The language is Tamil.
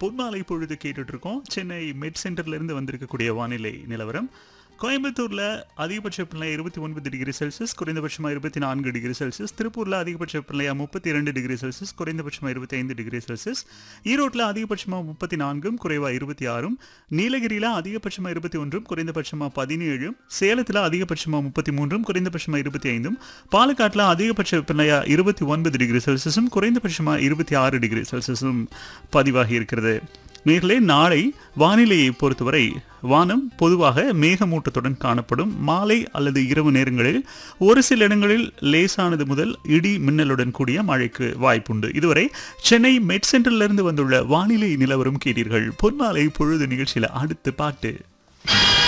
பொன்மாலை பொழுது கேட்டுட்டு இருக்கோம் சென்னை மெட் சென்டர்ல இருந்து வந்திருக்கக்கூடிய வானிலை நிலவரம் கோயம்புத்தூர்ல அதிகபட்ச வெப்பநிலை இருபத்தி ஒன்பது டிகிரி செல்சியஸ் குறைந்தபட்சமா இருபத்தி நான்கு டிகிரி செல்சியஸ் திருப்பூர்ல அதிகபட்ச வெப்பநிலையா முப்பத்தி இரண்டு டிகிரி செல்சியஸ் குறைந்தபட்சமா இருபத்தி ஐந்து டிகிரி செல்சியஸ் ஈரோட்டில் அதிகபட்சமா முப்பத்தி நான்கும் குறைவா இருபத்தி ஆறும் நீலகிரியில அதிகபட்சமா இருபத்தி ஒன்றும் குறைந்தபட்சமா பதினேழும் சேலத்துல அதிகபட்சமா முப்பத்தி மூன்றும் குறைந்தபட்சமா இருபத்தி ஐந்தும் பாலக்காட்டுல அதிகபட்ச வெப்பநிலையா இருபத்தி ஒன்பது டிகிரி செல்சியஸும் குறைந்தபட்சமா இருபத்தி ஆறு டிகிரி செல்சியஸும் பதிவாகி இருக்கிறது நேர்களே நாளை வானிலையை பொறுத்தவரை வானம் பொதுவாக மேகமூட்டத்துடன் காணப்படும் மாலை அல்லது இரவு நேரங்களில் ஒரு சில இடங்களில் லேசானது முதல் இடி மின்னலுடன் கூடிய மழைக்கு வாய்ப்புண்டு இதுவரை சென்னை மெட் சென்டரிலிருந்து வந்துள்ள வானிலை நிலவரம் கேட்டீர்கள் பொன்மாலை பொழுது நிகழ்ச்சியில அடுத்து பாட்டு